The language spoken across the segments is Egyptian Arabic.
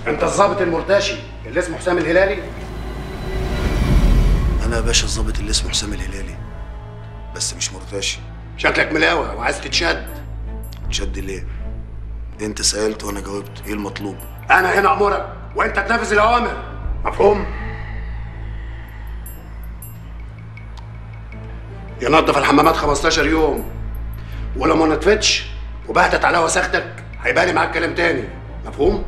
انت الظابط المرتشي اللي اسمه حسام الهلالي انا يا باشا الظابط اللي اسمه حسام الهلالي بس مش مرتشي شكلك ملاوع وعايز تتشد شد ليه انت سالت وانا جاوبت ايه المطلوب انا هنا امرك وانت تنفذ الاوامر مفهوم ينظف الحمامات 15 يوم ولو ما نطفتش وبهتت على وساختك هيبقى لي معاك كلام تاني مفهوم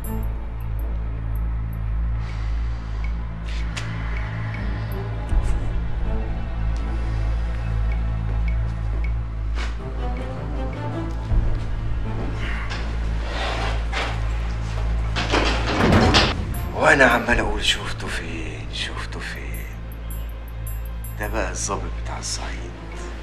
وانا عمال اقول شفته فين شفته فين ده بقى الظابط بتاع الصعيد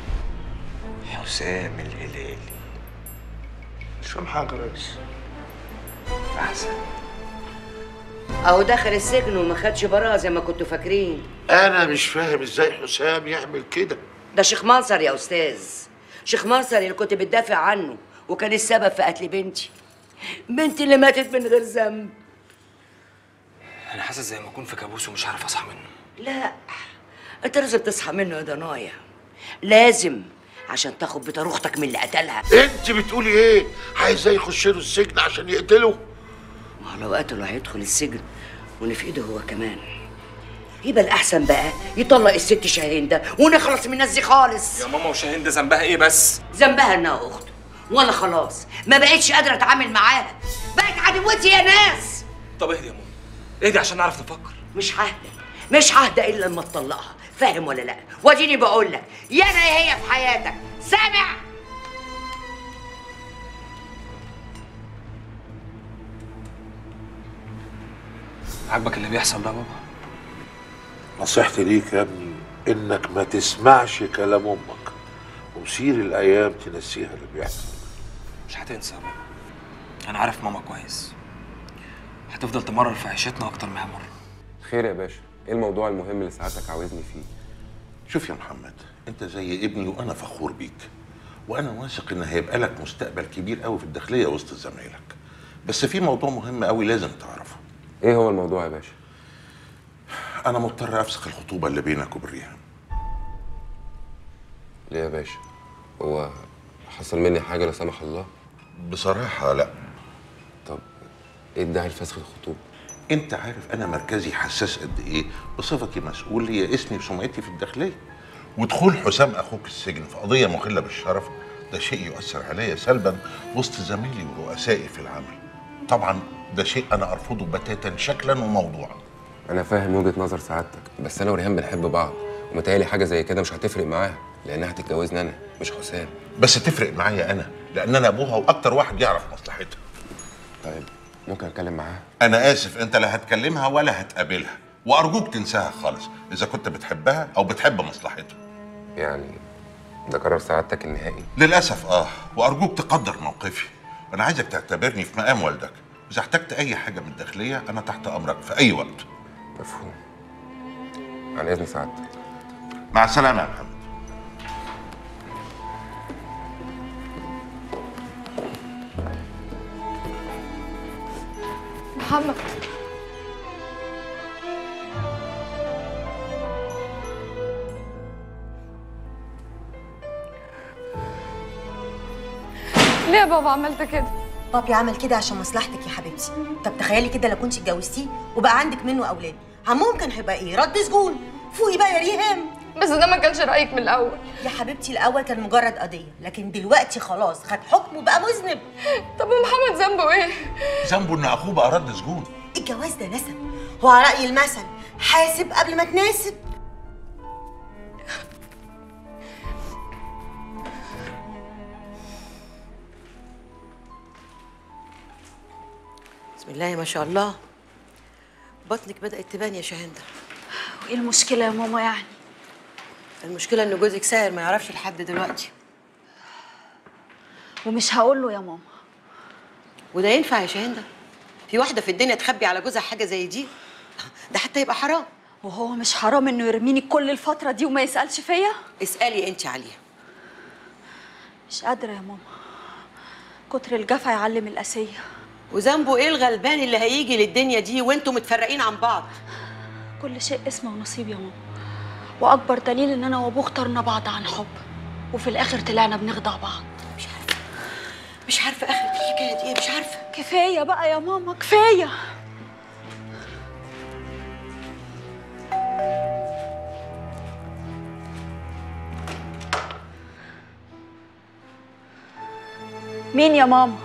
حسام الهلالي مش فاهم حاجه يا ريس احسن اهو دخل السجن وما خدش براءه زي ما كنتوا فاكرين انا مش فاهم ازاي حسام يعمل كده ده شيخ منصر يا استاذ شيخ منصر اللي كنت بتدافع عنه وكان السبب في قتل بنتي بنتي اللي ماتت من غير ذنب انا حاسس زي ما اكون في كابوس ومش عارف اصحى منه لا انت لازم تصحى منه يا ضنايا لازم عشان تاخد بطار اختك من اللي قتلها انت بتقولي ايه عايزاه يخش له السجن عشان يقتله ما هو لو قتله هيدخل السجن واللي في ايده هو كمان يبقى الاحسن بقى يطلق الست شاهين ده ونخلص من الناس دي خالص يا ماما وشاهين ده ذنبها ايه بس ذنبها انها اخته وانا خلاص ما بقتش قادره اتعامل معاها بقت عدوتي يا ناس طب اهدي يا ماما اهدي عشان نعرف نفكر مش ههدى مش ههدى الا لما تطلقها فاهم ولا لا واديني بقول لك يا انا يا هي في حياتك سامع عاجبك اللي بيحصل ده يا بابا نصيحتي ليك يا ابني انك ما تسمعش كلام امك وسير الايام تنسيها اللي بيحصل مش هتنسى يا بابا انا عارف ماما كويس هتفضل تمرر في عيشتنا اكتر ما هي مره خير يا باشا ايه الموضوع المهم اللي سعادتك عاوزني فيه شوف يا محمد انت زي ابني وانا فخور بيك وانا واثق ان هيبقى لك مستقبل كبير قوي في الداخليه وسط زمايلك بس في موضوع مهم قوي لازم تعرفه ايه هو الموضوع يا باشا انا مضطر افسخ الخطوبه اللي بينك وبين ريهام ليه يا باشا هو حصل مني حاجه لا سمح الله بصراحه لا طب ايه الداعي لفسخ الخطوبه انت عارف انا مركزي حساس قد ايه بصفتي مسؤول هي اسمي وسمعتي في الداخليه ودخول حسام اخوك السجن في قضيه مخله بالشرف ده شيء يؤثر عليا سلبا وسط زمايلي ورؤسائي في العمل طبعا ده شيء انا ارفضه بتاتا شكلا وموضوعا انا فاهم وجهه نظر سعادتك بس انا وريهام بنحب بعض ومتهيألي حاجه زي كده مش هتفرق معاها لانها هتتجوزني انا مش حسام بس تفرق معايا انا لان انا ابوها واكتر واحد يعرف مصلحتها طيب ممكن اتكلم معاها انا اسف انت لا هتكلمها ولا هتقابلها وارجوك تنساها خالص اذا كنت بتحبها او بتحب مصلحتها يعني ده قرار سعادتك النهائي للاسف اه وارجوك تقدر موقفي انا عايزك تعتبرني في مقام والدك اذا احتجت اي حاجه من الداخليه انا تحت امرك في اي وقت مفهوم عن اذن سعادتك مع السلامه يا محمد محمد ليه يا بابا عملت كده؟ بابي عمل كده عشان مصلحتك يا حبيبتي طب تخيلي كده لو كنت اتجوزتيه وبقى عندك منه اولاد عمهم كان هيبقى ايه رد سجون فوقي بقى يا ريهام بس ده ما كانش رايك من الاول يا حبيبتي الاول كان مجرد قضيه لكن دلوقتي خلاص خد حكم وبقى مذنب طب ومحمد ذنبه ايه؟ ذنبه ان اخوه بقى رد سجون الجواز ده نسب هو على راي المثل حاسب قبل ما تناسب بسم الله ما شاء الله بطنك بدأت تبان يا شاهندة وايه المشكلة يا ماما يعني؟ المشكلة إن جوزك ساير ما يعرفش لحد دلوقتي ومش هقول له يا ماما وده ينفع يا شاهندة في واحدة في الدنيا تخبي على جوزها حاجة زي دي ده حتى يبقى حرام وهو مش حرام انه يرميني كل الفترة دي وما يسألش فيا؟ اسألي انت عليها مش قادرة يا ماما كتر الجفا يعلم القاسية وذنبه ايه الغلبان اللي هيجي للدنيا دي وانتوا متفرقين عن بعض كل شيء اسمه ونصيب يا ماما واكبر دليل ان انا وابوه اخترنا بعض عن حب وفي الاخر طلعنا بنخدع بعض مش عارفه اخرة الحكايه دي ايه مش عارفه كفايه بقى يا ماما كفايه مين يا ماما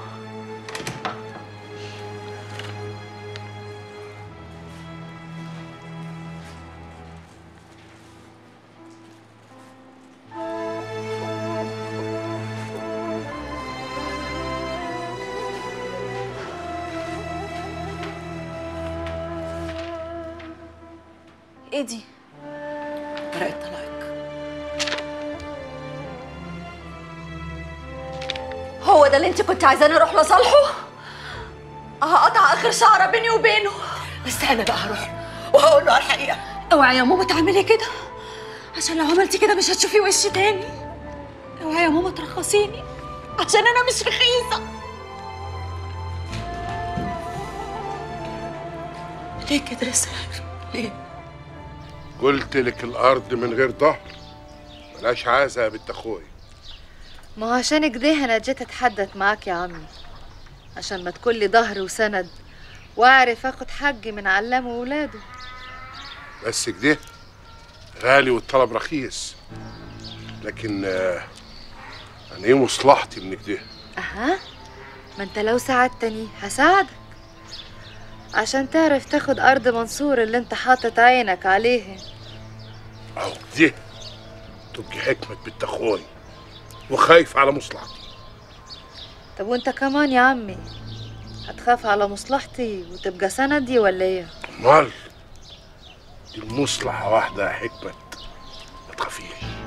ايه دي ورقه طلاقك هو ده اللي انت كنت عايزاني اروح لصالحه هقطع اخر شعره بيني وبينه بس انا بقى هروح له وهقول له على الحقيقه اوعي يا ماما تعملي كده عشان لو عملتي كده مش هتشوفي وشي تاني اوعي يا ماما ترخصيني عشان انا مش رخيصه ليه كده لسه ليه قلت لك الارض من غير ظهر ملهاش عازه يا بنت اخوي ما هو عشان كده انا جيت اتحدث معاك يا عمي عشان ما تكون لي ظهر وسند واعرف اخد حقي من علام وولاده بس كده غالي والطلب رخيص لكن آه، انا ايه مصلحتي من كده اها ما انت لو ساعدتني هساعدك عشان تعرف تاخد ارض منصور اللي انت حاطط عينك عليه اهو كده تبقي حكمة بنت اخوي وخايف على مصلحتي طب وانت كمان يا عمي هتخاف على مصلحتي وتبقى سندي ولا ايه امال دي المصلحة واحدة يا حكمة ما تخافيش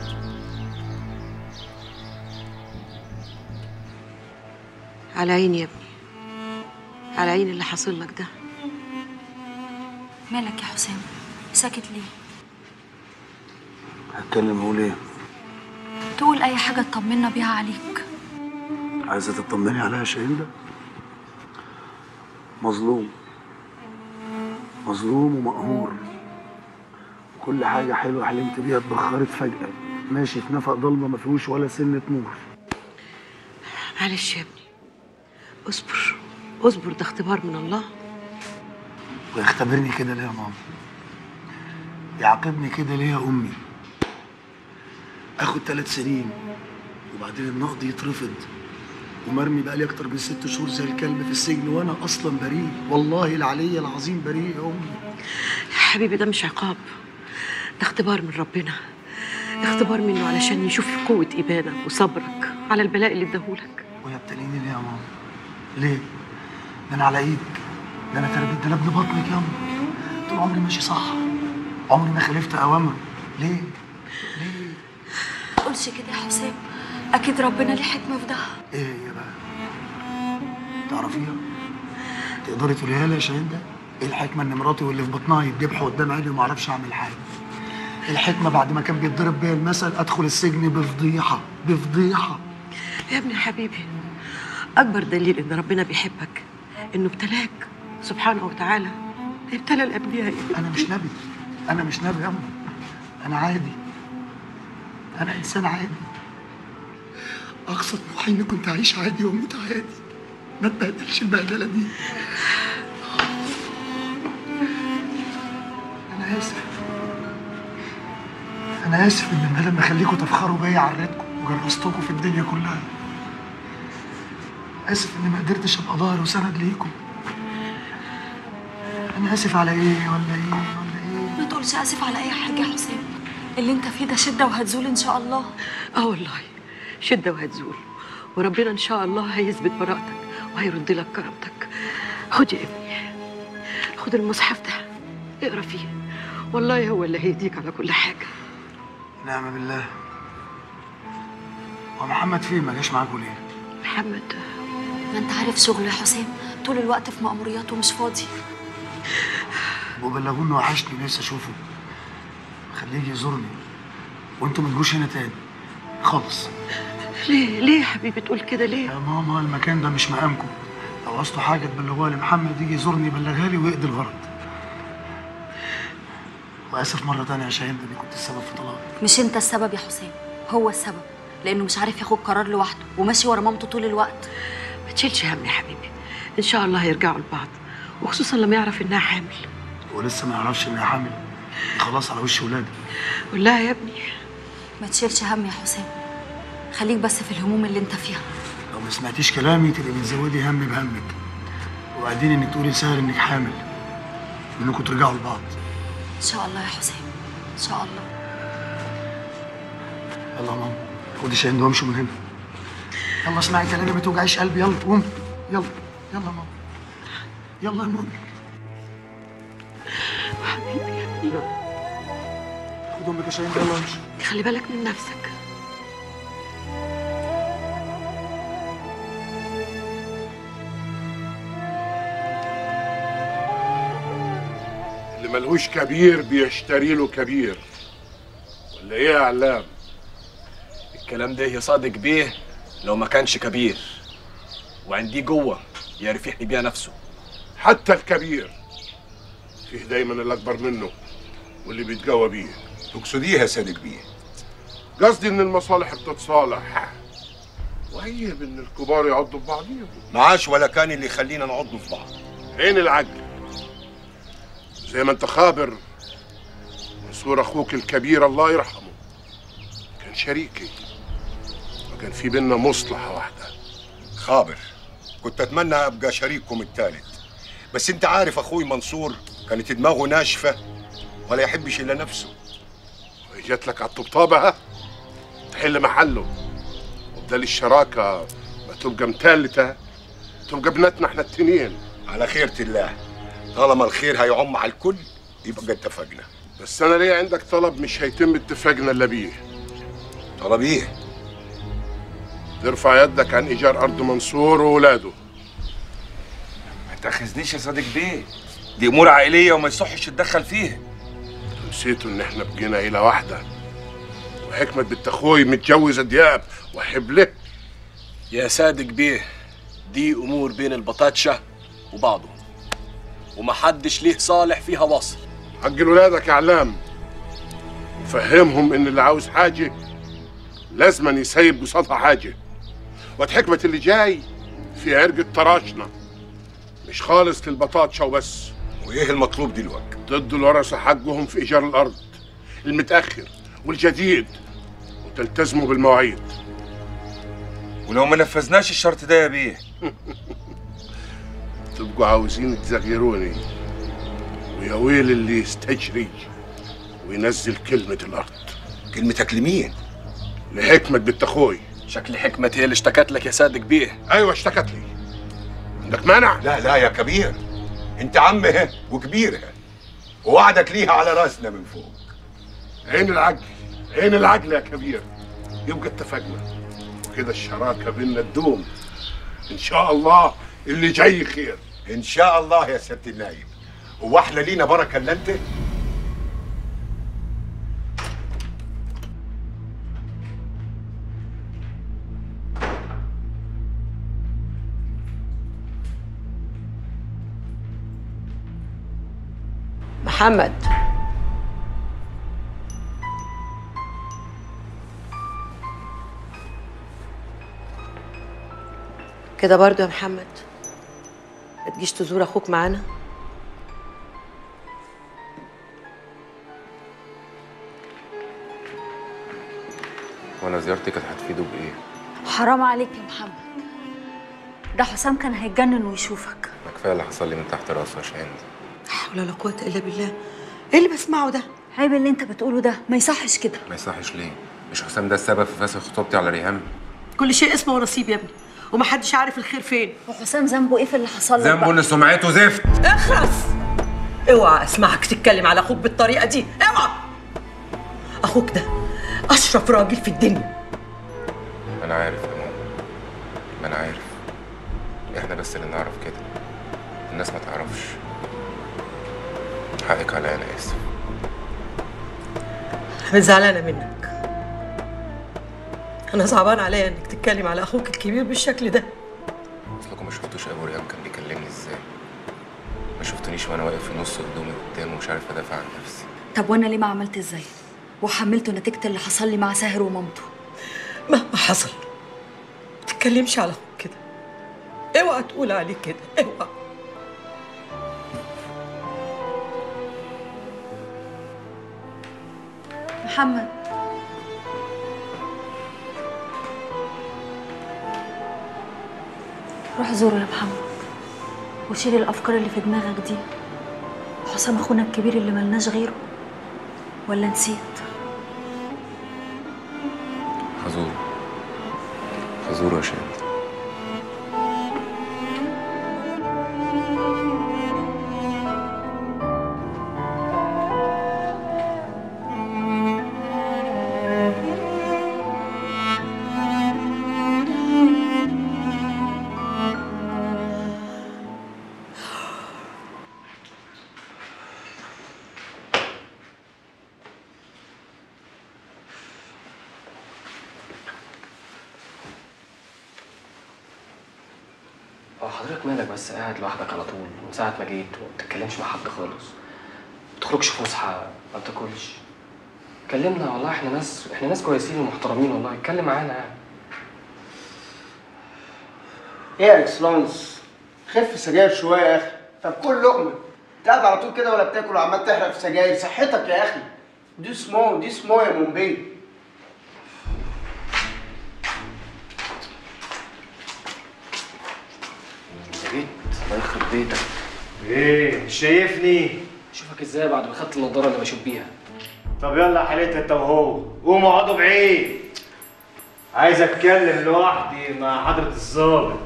على عيني يا ابني على عيني اللي حاصل لك ده مالك يا حسام ساكت ليه هتكلم اقول ايه تقول اي حاجه تطمنا بيها عليك عايزه تطمني عليا يا شهيده مظلوم مظلوم ومقهور كل حاجه حلوه حلمت بيها اتبخرت فجاه ماشي في نفق ضلمه ما فيهوش ولا سنه نور معلش يا ابني اصبر اصبر ده اختبار من الله ويختبرني كده ليه يا ماما يعاقبني كده ليه يا امي اخد ثلاث سنين وبعدين النقد يترفض ومرمي بقالي اكتر من ست شهور زي الكلب في السجن وانا اصلا بريء والله العلي العظيم بريء يا امي يا حبيبي ده مش عقاب ده اختبار من ربنا اختبار منه علشان يشوف قوة إيمانك وصبرك على البلاء اللي اداهولك ويبتليني ليه يا ماما ليه ده انا على ايدك ده انا تربيت ده انا ابن بطنك يا امي طول عمري ماشي صح عمري ما خالفت اوامر ليه تقولش كده يا حسام اكيد ربنا ليه حكمه في ده ايه هي بقى تعرفيها تقدري تقوليها لي يا شهيدة ايه الحكمه ان مراتي واللي في بطنها يتذبحوا قدام عيني وما اعرفش اعمل حاجه الحكمه بعد ما كان بيتضرب بيا المثل ادخل السجن بفضيحه بفضيحه يا ابني حبيبي أكبر دليل إن ربنا بيحبك إنه ابتلاك سبحانه وتعالى ابتلى الأنبياء انا مش نبي انا مش نبي يا أمي. انا عادي انا انسان عادي اقصى طموحي اني كنت اعيش عادي واموت عادي ما اتبهدلش البهدله دي انا اسف انا اسف ان بدل ما اخليكم تفخروا بيا عريتكم وجرستكم في الدنيا كلها اسف اني ما قدرتش ابقى ظهر وسند ليكم انا اسف على ايه ولا ايه ولا ايه ما تقولش اسف على اي حاجه يا حسام اللي انت فيه ده شده وهتزول ان شاء الله اه والله شدة وهتزول وربنا إن شاء الله هيثبت براءتك وهيرد لك كرامتك خد يا ابني خد المصحف ده اقرا فيه والله هو اللي هيديك على كل حاجة نعم بالله ومحمد فين ما جاش معاكوا ليه محمد ما انت عارف شغله يا حسام طول الوقت في مأموريات ومش فاضي وبلغوني وحشني نفسي اشوفه خليه يجي يزورني وانتوا ما تجوش هنا تاني خالص ليه ليه يا حبيبي تقول كده ليه يا ماما المكان ده مش مقامكم لو لو عوزتوا حاجه تبلغوها لمحمد يجي يزورني يبلغها لي ويقضي الغرض واسف مره تانية يا شاهين اني كنت السبب في طلاقي مش انت السبب يا حسام هو السبب لانه مش عارف ياخد قرار لوحده وماشي ورا مامته طول الوقت ما تشيلش هم يا حبيبي ان شاء الله هيرجعوا لبعض وخصوصا لما يعرف انها حامل ولسه ما يعرفش اني حامل خلاص على وش ولادي قول لها يا ابني ما تشيلش هم يا حسام خليك بس في الهموم اللي انت فيها لو ما سمعتيش كلامي تبقي بتزودي هم بهمك وبعدين انك تقولي سهل انك حامل انكم ترجعوا لبعض ان شاء الله يا حسام ان شاء الله يلا يا ماما خدي شاهين ده وامشوا من هنا يلا اسمعي كلامي ما توجعيش قلبي يلا قوم يلا يلا يا ماما يلا يا ماما خد امك يا شاهين ده يلا امشي خلي بالك من نفسك اللي ملهوش كبير بيشتري له كبير ولا ايه يا علام الكلام ده يا صادق بيه لو ما كانش كبير وعندي جوه يعرف يحمي بيها نفسه حتى الكبير فيه دايما اللي اكبر منه واللي بيتجوى بيه تقصديها يا صادق بيه قصدي ان المصالح بتتصالح وعيب ان الكبار يعضوا في بعضيهم معاش ولا كان اللي يخلينا نعض في بعض عين العجل زي ما انت خابر منصور اخوك الكبير الله يرحمه كان شريكي وكان في بينا مصلحه واحده خابر كنت اتمنى ابقى شريككم الثالث بس انت عارف اخوي منصور كانت دماغه ناشفه ولا يحبش الا نفسه جات لك على الطبطابه ها تحل محله وبدل الشراكه ما تبقى متالته تبقى بناتنا احنا التنين على خيرة الله طالما الخير هيعم على الكل يبقى اتفقنا بس انا ليه عندك طلب مش هيتم اتفاقنا الا بيه طلب ايه ترفع يدك عن ايجار ارض منصور وولاده ما تاخذنيش يا صادق بيه دي امور عائليه وما يصحش تتدخل فيها نسيتوا ان احنا بقينا عيله واحده وحكمة بنت اخوي متجوزه دياب وحبله يا صادق بيه دي امور بين البطاتشه وبعضهم ومحدش ليه صالح فيها وصل عجل ولادك يا علام وفهمهم ان اللي عاوز حاجه لازما يسيب قصادها حاجه وحكمة اللي جاي في عرق الطراشنة مش خالص للبطاطشة وبس وايه المطلوب دلوقتي ضد الورثة حقهم في ايجار الارض المتاخر والجديد وتلتزموا بالمواعيد ولو ما نفذناش الشرط ده يا بيه تبقوا عاوزين تزغروني ويا ويل اللي يستجري وينزل كلمة الأرض كلمتك لمين؟ لحكمة بنت أخوي شكل حكمة هي اللي اشتكت لك يا صادق بيه أيوة اشتكت لي عندك مانع؟ لا لا يا كبير انت عمها وكبيرها ووعدك ليها على راسنا من فوق عين العقل عين العقل يا كبير يبقى اتفقنا وكده الشراكة بينا تدوم إن شاء الله اللي جاي خير ان شاء الله يا سياده النايب هو احنا لينا بركه الا انت محمد كده برضو يا محمد ما تجيش تزور اخوك معانا وانا زيارتي كانت هتفيده بايه؟ حرام عليك يا محمد ده حسام كان هيتجنن ويشوفك ما كفايه اللي حصل لي من تحت راسه يا شاهين حول ولا قوه الا بالله ايه اللي بسمعه ده عيب اللي انت بتقوله ده ما يصحش كده ما يصحش ليه؟ مش حسام ده السبب في فسخ خطوبتي على ريهام؟ كل شيء اسمه ونصيب يا ابني ومحدش عارف الخير فين وحسام ذنبه ايه في اللي حصل لك ذنبه بقى؟ ان سمعته زفت اخرس اوعى اسمعك تتكلم على اخوك بالطريقه دي اوعى اخوك ده اشرف راجل في الدنيا انا عارف يا ماما ما انا عارف احنا بس اللي نعرف كده الناس ما تعرفش حقك عليا انا اسف انا زعلانه منك انا صعبان عليا انك تتكلم على اخوك الكبير بالشكل ده اصلكم ما شفتوش ابو ريهام كان تقوليش وانا واقف في نص هدومي قدامه ومش عارف ادافع عن نفسي طب وانا ليه ما عملت ازاي وحملته نتيجه اللي حصل لي مع ساهر ومامته مهما حصل ما تتكلمش على اخوك كده اوعى تقول عليه كده اوعى محمد روح زوره يا محمد وشيل الافكار اللي في دماغك دي حسام اخونا الكبير اللي ملناش غيره ولا نسيت هزوره هزوره يا شاهد هو حضرتك مالك بس قاعد لوحدك على طول من ساعة ما جيت وما بتتكلمش مع حد خالص ما تخرجش فسحة ما بتاكلش كلمنا والله احنا ناس احنا ناس كويسين ومحترمين والله اتكلم معانا يعني ايه يا اكسلانس خف سجاير شويه يا اخي طب كل لقمه انت قاعد على طول كده ولا بتاكل وعمال تحرق في سجاير صحتك يا اخي دي سمو دي سمو يا مومبي انت جيت الله يخرب بيتك ايه مش شايفني اشوفك ازاي بعد ما خدت النضارة اللي بشوف بيها طب يلا حالتها انت وهو قوموا اقعدوا بعيد عايز اتكلم لوحدي مع حضرة الظابط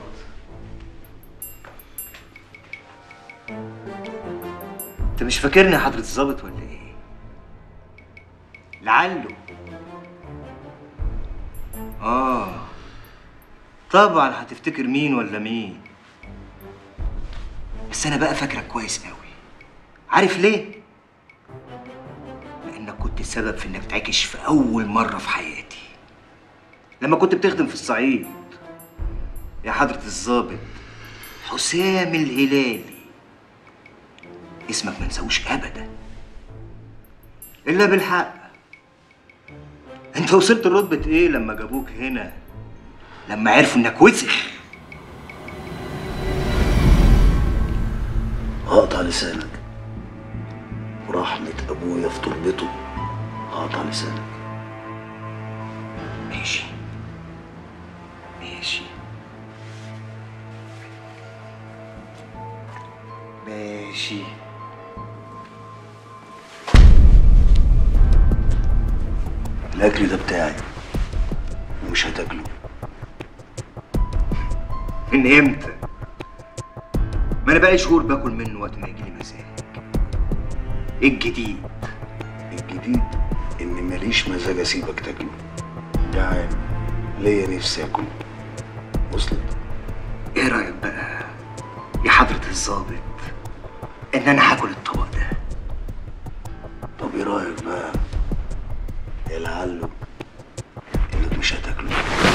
انت مش فاكرني يا حضرة الظابط ولا ايه؟ لعله اه طبعا هتفتكر مين ولا مين بس انا بقى فاكرك كويس قوي عارف ليه؟ لانك كنت السبب في انك تعكش في اول مرة في حياتي لما كنت بتخدم في الصعيد يا حضرة الظابط حسام الهلالي اسمك ما نساوش ابدا الا بالحق انت وصلت لرتبة ايه لما جابوك هنا لما عرفوا انك وسخ هقطع لسانك ورحمة أبويا في تربته هقطع لسانك ماشي ماشي ماشي الأكل ده بتاعي ومش هتاكله من امتى ما انا بقالي شهور باكل منه وقت ما يجيلي مزاج ايه الجديد الجديد إن ماليش مزاج أسيبك تاكله جعان ليا نفسي آكل وصلت ايه رايك بقى يا حضرة الظابط ان انا هاكل الطبق ده طب إيه رأيك بقى يا لعله إنك مش هتاكله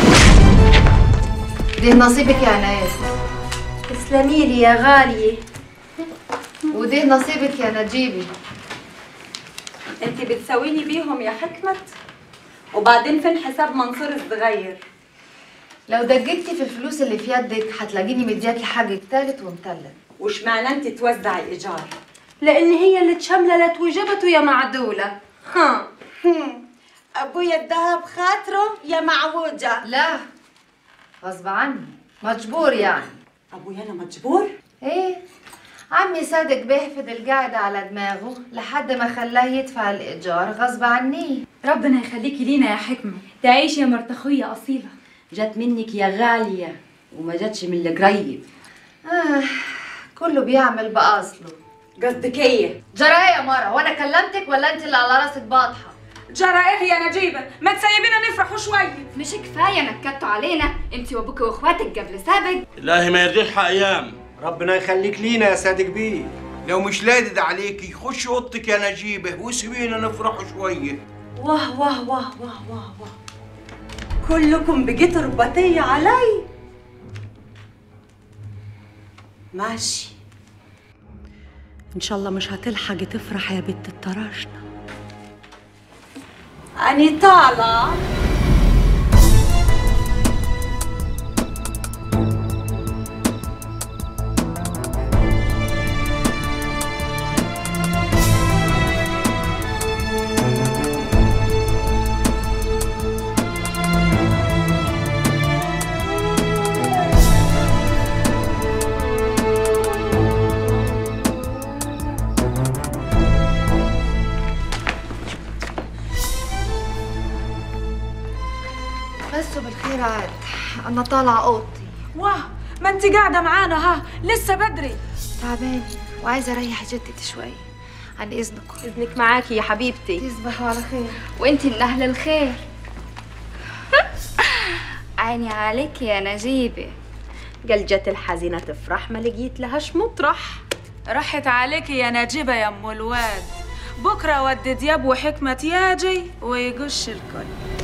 ده نصيبك يا عنايات تسلمي لي يا غالية وده نصيبك يا نجيبي انت بتساويني بيهم يا حكمت وبعدين فين حساب منصور الصغير لو دققتي في الفلوس اللي في يدك هتلاقيني مدياكي حاجة تالت ومتلت وش معنى انت توزعي ايجار لان هي اللي تشمللت وجبته يا معدوله ها هم. ابويا اداها بخاطره يا معوجه لا غصب عني مجبور يعني ابويا انا مجبور ايه عمي صادق بيحفظ القاعدة على دماغه لحد ما خلاه يدفع الإيجار غصب عني ربنا يخليكي لينا يا حكمه تعيشي يا مرت اخويا اصيله جت منك يا غاليه وما جاتش من القريب آه كله بيعمل بأصله قصدك ايه جرى ايه يا مرة وانا كلمتك ولا انت اللي على راسك باطحة جرى ايه يا نجيبه ما تسيبينا نفرحوا شويه مش كفايه نكدتوا علينا انت وابوك واخواتك قبل سابق الله ما يرجعها ايام ربنا يخليك لينا يا صادق بيه لو مش لادد عليكي خش اوضتك يا نجيبه وسيبينا نفرح شويه واه واه واه واه واه واه كلكم بقيتوا رباطية علي ماشي ان شاء الله مش هتلحقي تفرح يا بنت الطراشنة أني طالعة مسوا بالخير عاد انا طالعه اوضتي واه ما انت قاعدة معانا ها لسه بدري تعبانه وعايزه اريح جدتي شوي عن اذنكم اذنك معاكي يا حبيبتي تصبحوا على خير وانت من اهل الخير عيني عليك يا نجيبه قال جت الحزينة تفرح ما لقيت لهاش مطرح راحت عليكي يا نجيبة يا ام الواد بكرة ود دياب وحكمة ياجي ويقش الكل